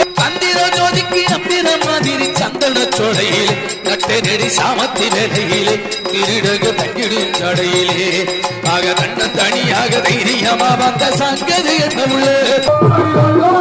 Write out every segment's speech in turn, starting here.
சந்திர ஜோதிக்கு அம்பிர மாதிரி சந்தன சோடையிலே நட்ட நெடி சாமத்தி வேலையிலே திருடகு தங்கிடும் சடையிலே ஆக தன்ன தனியாக தைரியமா வந்த சங்கதி என்ன உள்ள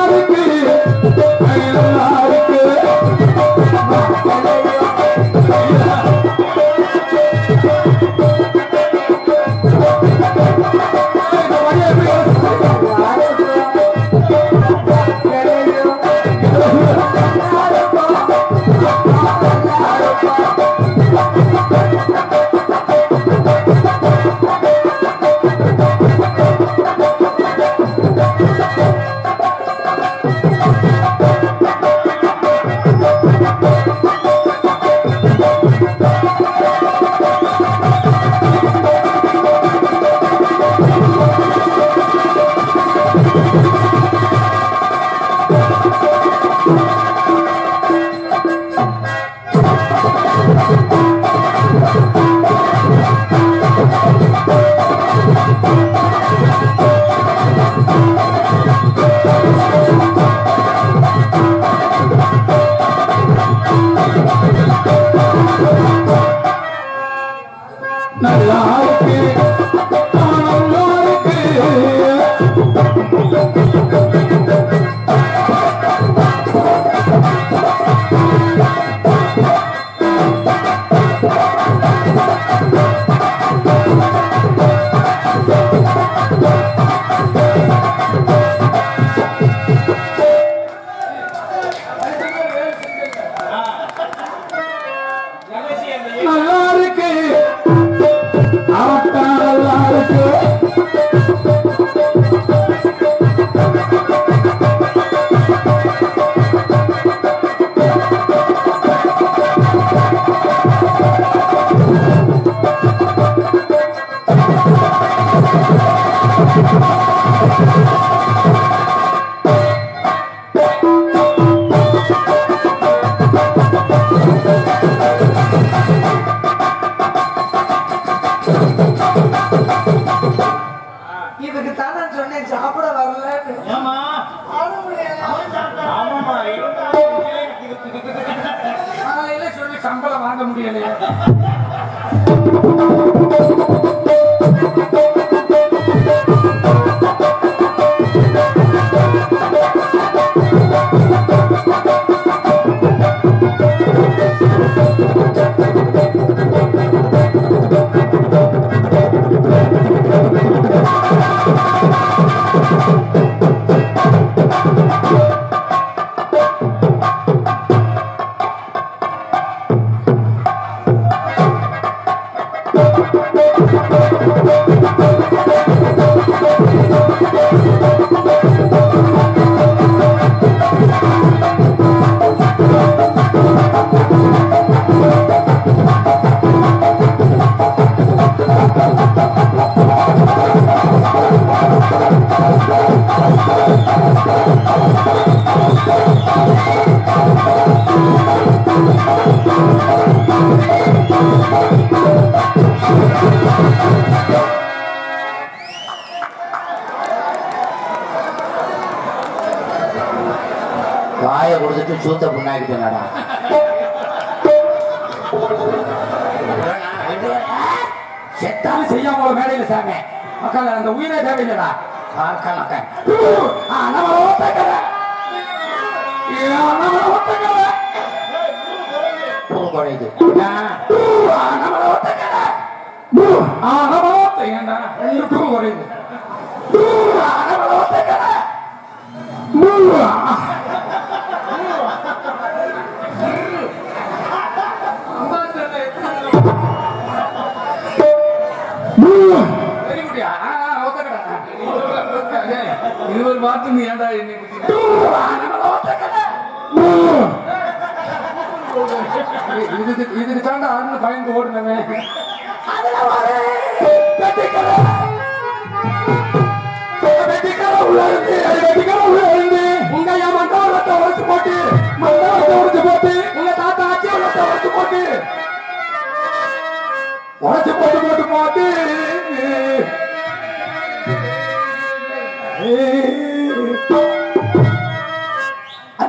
நல்லா இருக்கு நல்லா இருக்கு நல்லா இருக்கு ஆட்டா நல்லா இருக்கு இதுக்கு தான் நான் சொன்னேன் சாப்பிட வரலன்னு ஏமா ஆட முடியல. ஆமாமா காலையில சொல்லி சம்பளம் வாங்க முடியலையே வாயை கொடுத்துட்டு சூத்த புண்ணாக்கிட்டேனடா செத்தாலும் செய்யாம ஒரு வேலையில சாமி மக்கள் அந்த உயிரை தேவையில்லடா மக்கள் மக்கள் நம்மள ஒத்தக்கல நம்மள ஒத்தக்கல குறுங்குழைது நம்மள ஒத்தக்கல நம்மள ஒத்தக்கல ரெண்டு டூ குறையுது நம்மள ஒத்தக்கல வெரி குட் இது ஒரு மாத்து நீ ஏன்டா என்னை குத்தி இதுக்கு இதுக்கு தாண்டா அருண் பயந்து ஓடுனவே உங்க என் மண்டபத்தை உழைச்சு போட்டு மண்டபத்தை உழைச்சு போட்டு உங்க தாத்தா ஆட்சி உழைச்சு உழைச்சு போட்டு உழைச்சு போட்டு போட்டு போட்டு அந்த கம்மா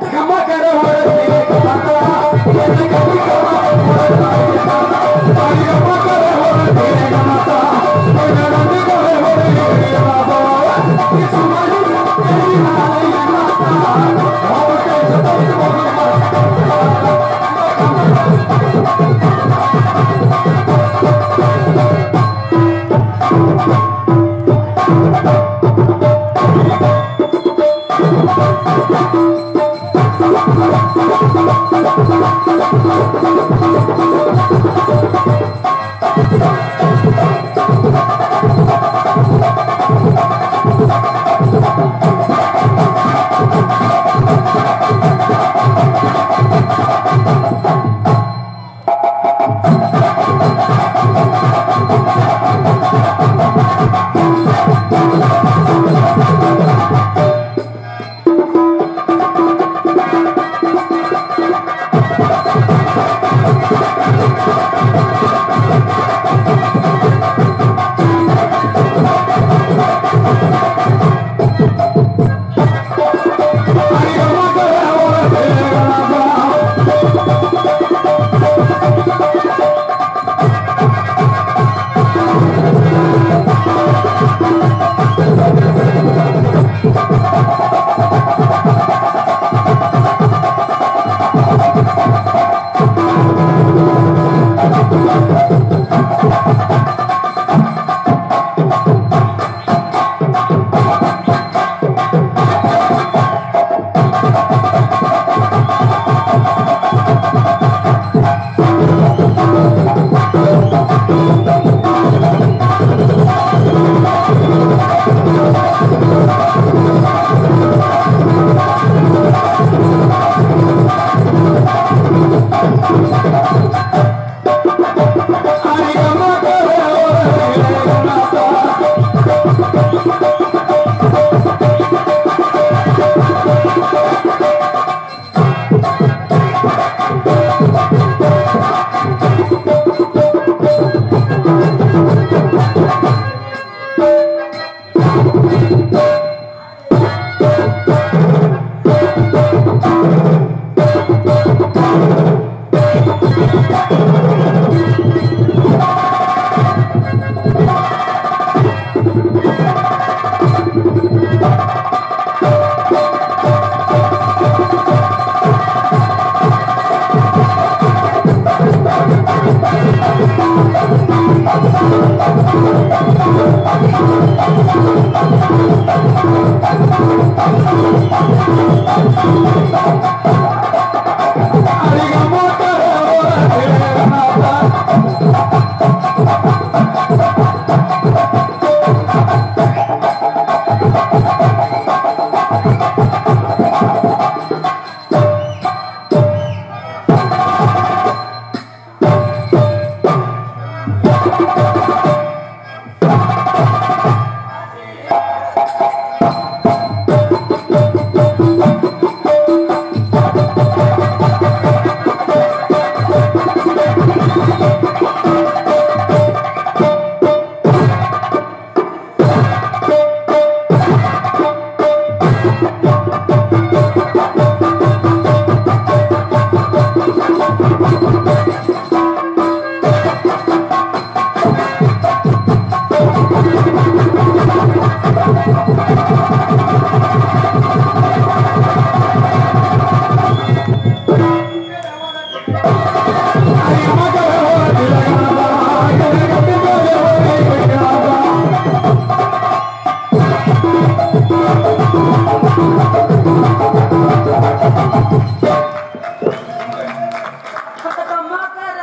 அம்மாக்கார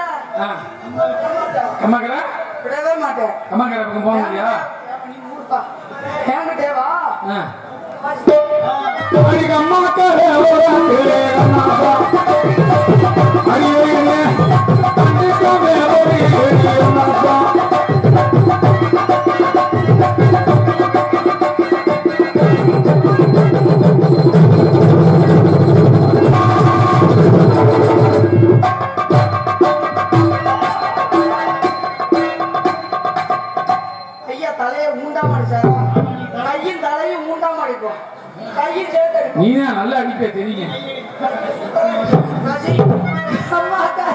கம்மாக்கல விடவே மாட்டேன் கம்மாக்கல பக்கம் போக முடியா நீ ஊர்ப்பா என்கிட்டே வா அடிக்க அம்மாக்கல ஒரு அம்மாக்கா அடியே அடிக்கவே ஒரு அம்மாக்கா ஐயா தலையை மூண்டா மாடி சார் கையும் தலையும் மூண்டா மாடிக்கும் கையும் சேர்த்து நீ தான் நல்லா அடிப்பே தெரியுங்க ராஜி அம்மா அக்கா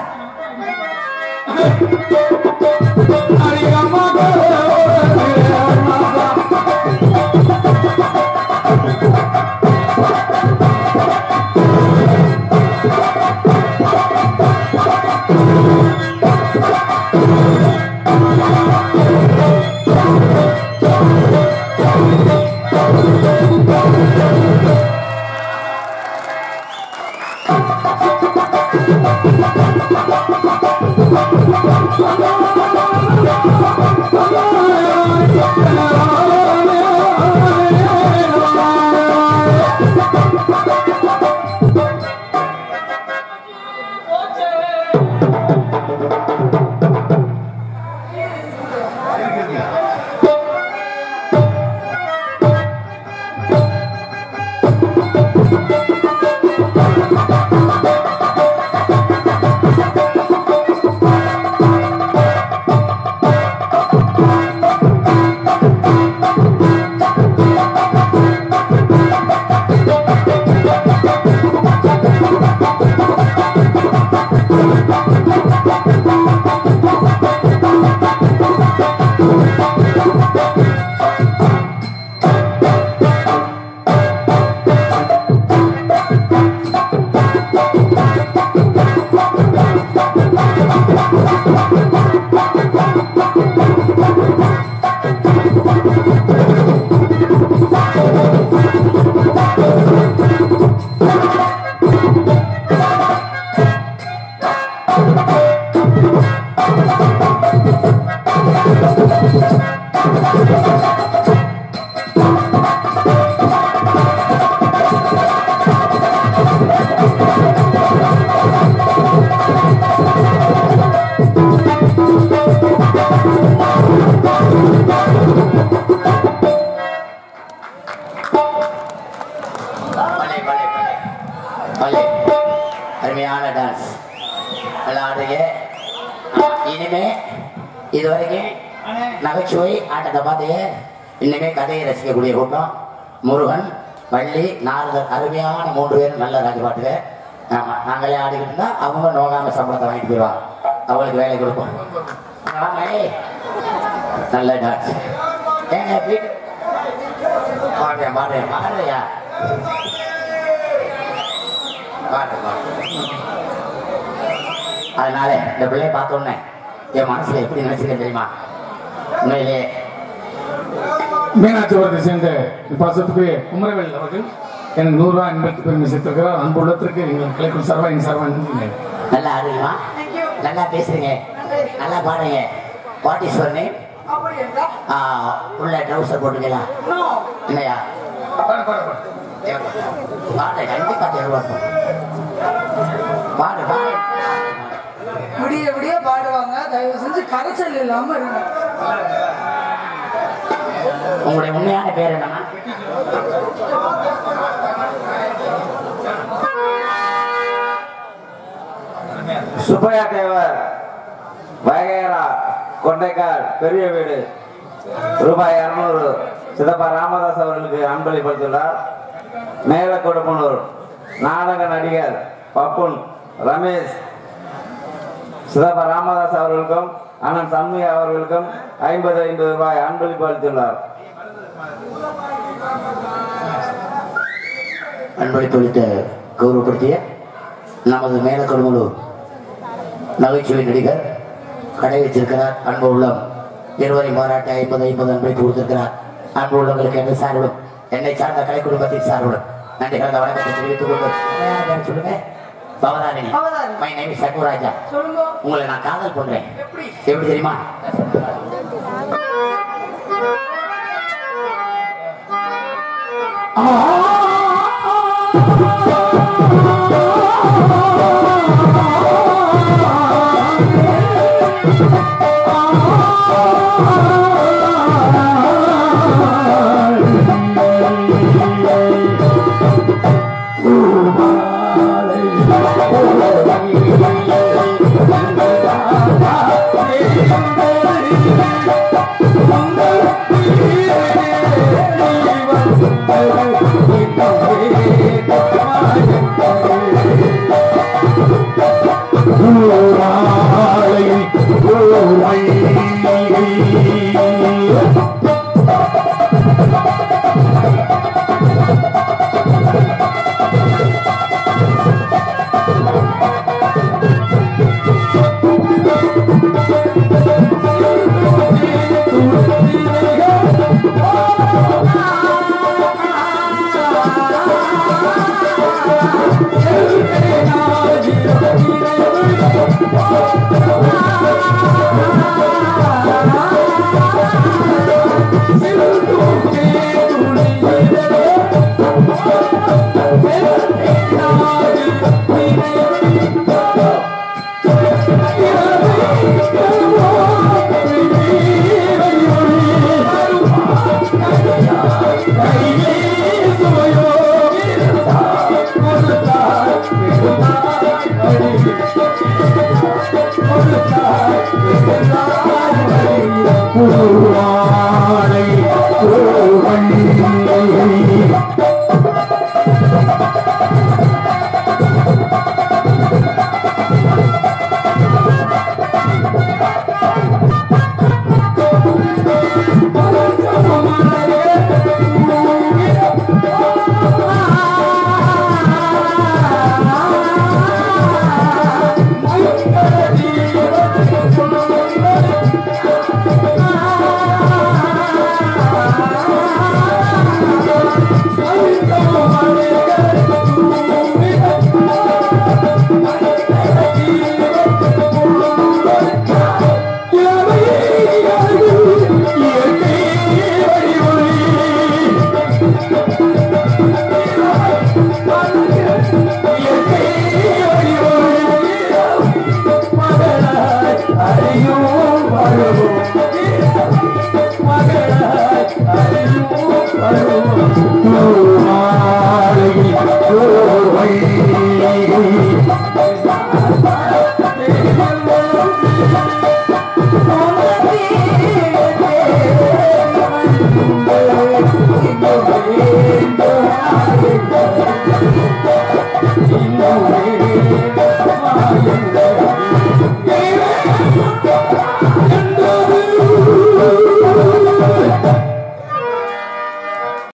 பலே பலே பலே பலே அருமையான டான்ஸ் நல்லா ஆடுறீங்க இனிமே இது வரைக்கும் நகைச்சுவை ஆட்டத்தை பார்த்து இனிமே கதையை ரசிக்கக்கூடிய கூட்டம் முருகன் வள்ளி நாரதர் அருமையான மூன்று பேரும் நல்ல ராஜ பாட்டுங்க ஆமா நாங்களே ஆடிக்கிட்டு இருந்தா அவங்க நோகாம சம்பளத்தை வாங்கிட்டு போயிடுவாங்க அவங்களுக்கு வேலை கொடுப்போம் ஆமா, ஏய். நல்ல டான்ஸ் ஏங்க வீட்டு பாடுறேன் பாடுறேன் பாடுறியா பாடு பாடு அதனால இந்த பிள்ளைய பார்த்தோன்னே என் மனசுல எப்படி நினைச்சிருக்கேன் தெரியுமா உண்மையிலேயே மீனாட்சிபுரத்தை சேர்ந்த பாசத்துக்கு குமரவேல் அவர்கள் எனக்கு நூறு ரூபாய் அன்பளித்து பெருமை சேர்த்திருக்கிறார் அன்பு உள்ளத்திற்கு எங்கள் கலைக்குள் சார்பா என் சார்பா நன்றி நல்லா ஆடுறீங்களா Thank you. நல்லா பேசுறீங்க நல்லா பாடுறீங்க வாட் இஸ் யுவர் நேம் அப்படி என்றா உள்ள ட்ரௌசர் போட்டுக்கலாம் நோ இல்லையா பாடு பாடு பாடு பாடு கண்டிப்பா தேர்வாக்கும் பாடு பாடு விடிய விடிய பாடுவாங்க தயவு செஞ்சு கரைச்சல் இல்லாம இருங்க உங்களுடைய உண்மையான பேர் என்னன்னா சுப்பையா தேவர் வயகேரா கொண்டைக்கால் பெரிய வீடு ரூபாய் இருநூறு சிதப்பா ராமதாஸ் அவர்களுக்கு அன்பளிப்படுத்தியுள்ளார் மேல கொடுப்பனூர் நாடக நடிகர் பப்புன் ரமேஷ் சிதப்பா ராமதாஸ் அவர்களுக்கும் அண்ணன் சண்முகி அவர்களுக்கும் ஐம்பது ஐம்பது ரூபாய் அன்பளிப்பு அளித்துள்ளார் அன்பளிப்பு அளித்த கௌரவப்படுத்திய நமது மேலக்கொடுமலூர் நகைச்சுவை நடிகர் கடை வச்சிருக்கிறார் அன்பு உள்ளம் இருவரையும் பாராட்டி ஐம்பது ஐம்பது அன்பளிப்பு கொடுத்திருக்கிறார் அன்பு உள்ளவங்களுக்கு என்ன சார்பிடும் என்னை சார்ந்த கலை குடும்பத்தின் சார்பிடும் நன்றி கலந்த வணக்கத்தை தெரிவித்துக் கொண்டு யார் பேர் சொல்லுங்க பவதாரிணி பவதாரிணி. மை நேம் சண்முகராஜா சொல்லுங்க உங்களை நான் காதல் பண்றேன் எப்படி எப்படி தெரியுமா Thank you. இன்னும்